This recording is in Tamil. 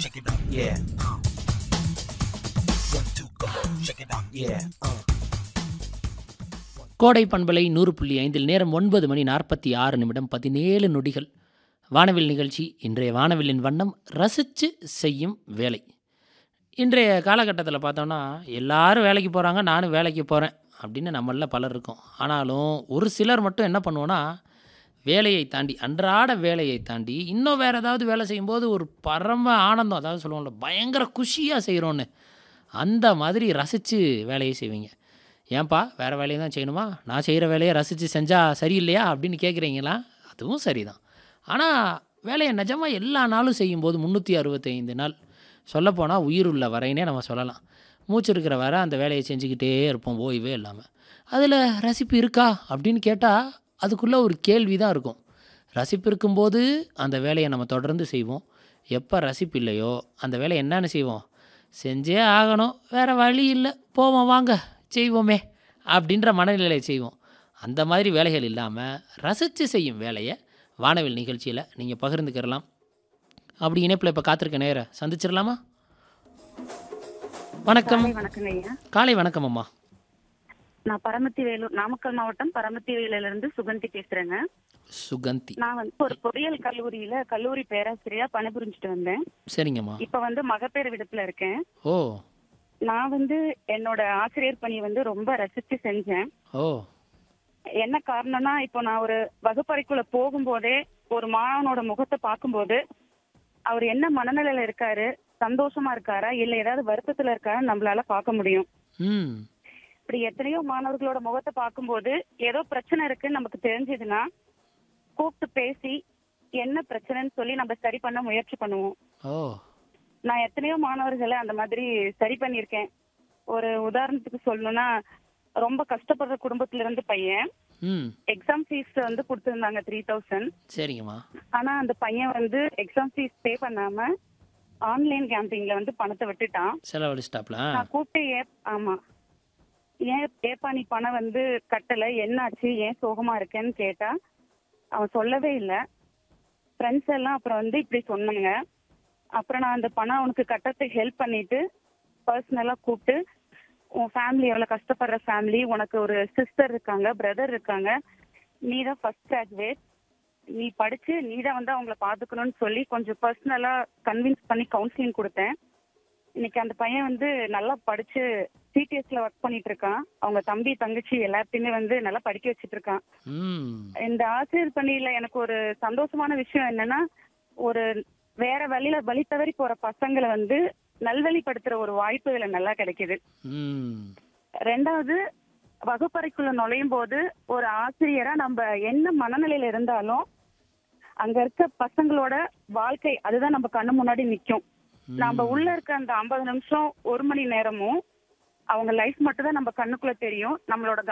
Check it out. Yeah. Uh. One, two, come on. Check it out. Yeah. Uh. கோடை பண்பலை நூறு புள்ளி ஐந்தில் நேரம் ஒன்பது மணி நாற்பத்தி ஆறு நிமிடம் பதினேழு நொடிகள் வானவில் நிகழ்ச்சி இன்றைய வானவில்லின் வண்ணம் ரசித்து செய்யும் வேலை இன்றைய காலகட்டத்தில் பார்த்தோன்னா எல்லாரும் வேலைக்கு போகிறாங்க நானும் வேலைக்கு போகிறேன் அப்படின்னு நம்மள பலர் இருக்கோம் ஆனாலும் ஒரு சிலர் மட்டும் என்ன பண்ணுவோன்னா வேலையை தாண்டி அன்றாட வேலையை தாண்டி இன்னும் வேறு ஏதாவது வேலை செய்யும்போது ஒரு பரம ஆனந்தம் அதாவது சொல்லுவோம்ல பயங்கர குஷியாக செய்கிறோன்னு அந்த மாதிரி ரசித்து வேலையை செய்வீங்க ஏன்பா வேறு வேலையை தான் செய்யணுமா நான் செய்கிற வேலையை ரசித்து செஞ்சால் சரியில்லையா அப்படின்னு கேட்குறீங்களா அதுவும் சரிதான் ஆனால் வேலையை நிஜமாக எல்லா நாளும் செய்யும்போது முந்நூற்றி அறுபத்தைந்து நாள் சொல்லப்போனால் உயிர் உள்ள வரைனே நம்ம சொல்லலாம் மூச்சு இருக்கிற வரை அந்த வேலையை செஞ்சுக்கிட்டே இருப்போம் ஓய்வே இல்லாமல் அதில் ரசிப்பு இருக்கா அப்படின்னு கேட்டால் அதுக்குள்ளே ஒரு கேள்வி தான் இருக்கும் ரசிப்பு இருக்கும்போது அந்த வேலையை நம்ம தொடர்ந்து செய்வோம் எப்போ ரசிப்பு இல்லையோ அந்த வேலையை என்னென்னு செய்வோம் செஞ்சே ஆகணும் வேறு வழி இல்லை போவோம் வாங்க செய்வோமே அப்படின்ற மனநிலையை செய்வோம் அந்த மாதிரி வேலைகள் இல்லாமல் ரசித்து செய்யும் வேலையை வானவில் நிகழ்ச்சியில் நீங்கள் பகிர்ந்துக்கிறலாம் அப்படி இணைப்பில் இப்போ காத்திருக்க நேர சந்திச்சிடலாமா வணக்கம் காலை வணக்கங்க ஐயா காலை வணக்கம் அம்மா நான் பரமத்தி வேலூர் நாமக்கல் மாவட்டம் பரமத்தி வேலூர்ல இருந்து சுகந்தி பேசுறேங்க சுகந்தி நான் வந்து ஒரு பொறியியல் கல்லூரியில கல்லூரி பேராசிரியரா பணிபுரிஞ்சுட்டு வந்தேன் சரிங்கம்மா இப்ப வந்து மகப்பேறு விடத்துல இருக்கேன் ஓ நான் வந்து என்னோட ஆசிரியர் பணி வந்து ரொம்ப ரசிச்சு செஞ்சேன் ஓ என்ன காரணம்னா இப்போ நான் ஒரு வகுப்பறைக்குள்ள போகும்போதே ஒரு மாணவனோட முகத்தை பார்க்கும்போது அவர் என்ன மனநிலையில இருக்காரு சந்தோஷமா இருக்காரா இல்ல ஏதாவது வருத்தத்துல இருக்காரா நம்மளால பார்க்க முடியும் ம் இப்படி எத்தனையோ மாணவர்களோட முகத்தை பார்க்கும்போது ஏதோ பிரச்சனை இருக்குன்னு நமக்கு தெரிஞ்சதுன்னா கூப்பிட்டு பேசி என்ன பிரச்சனைன்னு சொல்லி நம்ம சரி பண்ண முயற்சி பண்ணுவோம் ஓ நான் எத்தனையோ மாணவர்களை அந்த மாதிரி சரி பண்ணியிருக்கேன் ஒரு உதாரணத்துக்கு சொல்லணும்னா ரொம்ப கஷ்டப்படுற குடும்பத்துல இருந்து பையன் ம் எக்ஸாம் ஃபீஸ் வந்து கொடுத்துருந்தாங்க த்ரீ தௌசண்ட் சரிங்கம்மா ஆனா அந்த பையன் வந்து எக்ஸாம் ஃபீஸ் பே பண்ணாம ஆன்லைன் கேம்பிங்ல வந்து பணத்தை விட்டுட்டான் செலவழிச்சிட்டாப்ல நான் கூப்பிட்டு ஏன் ஆமா ஏன் ஏப்பா நீ பணம் வந்து கட்டல என்னாச்சு ஏன் சோகமா இருக்கேன்னு கேட்டா அவன் சொல்லவே இல்லை ஃப்ரெண்ட்ஸ் எல்லாம் அப்புறம் வந்து இப்படி சொன்னாங்க அப்புறம் நான் அந்த பணம் அவனுக்கு கட்டத்துக்கு ஹெல்ப் பண்ணிட்டு பர்சனலா கூப்பிட்டு உன் ஃபேமிலி எவ்வளவு கஷ்டப்படுற ஃபேமிலி உனக்கு ஒரு சிஸ்டர் இருக்காங்க பிரதர் இருக்காங்க நீ தான் ஃபர்ஸ்ட் கிராஜுவேட் நீ படிச்சு நீ தான் வந்து அவங்கள பாத்துக்கணும்னு சொல்லி கொஞ்சம் பர்சனலா கன்வின்ஸ் பண்ணி கவுன்சிலிங் கொடுத்தேன் இன்னைக்கு அந்த பையன் வந்து நல்லா படிச்சு சிடிஎஸ்ல ஒர்க் பண்ணிட்டு இருக்கான் அவங்க தம்பி தங்கச்சி எல்லாத்தையுமே வந்து நல்லா படிக்க வச்சிட்டு இருக்கான் ம் இந்த ஆசிரியர் பணியில எனக்கு ஒரு சந்தோஷமான விஷயம் என்னன்னா ஒரு வேற வழியில வழி தவறி போற பசங்களை வந்து நல்வழிப்படுத்துற ஒரு வாய்ப்பு இதுல நல்லா கிடைக்குது ம் ரெண்டாவது வகுப்பறைக்குள்ள நுழையும் போது ஒரு ஆசிரியரா நம்ம என்ன மனநிலையில இருந்தாலும் அங்க இருக்க பசங்களோட வாழ்க்கை அதுதான் நம்ம கண்ணு முன்னாடி நிக்கும் நம்ம உள்ள இருக்க அந்த ஐம்பது நிமிஷம் ஒரு மணி நேரமும் அவங்க லைஃப் மட்டும் தான் நம்ம கண்ணுக்குள்ள தெரியும் நம்மளோட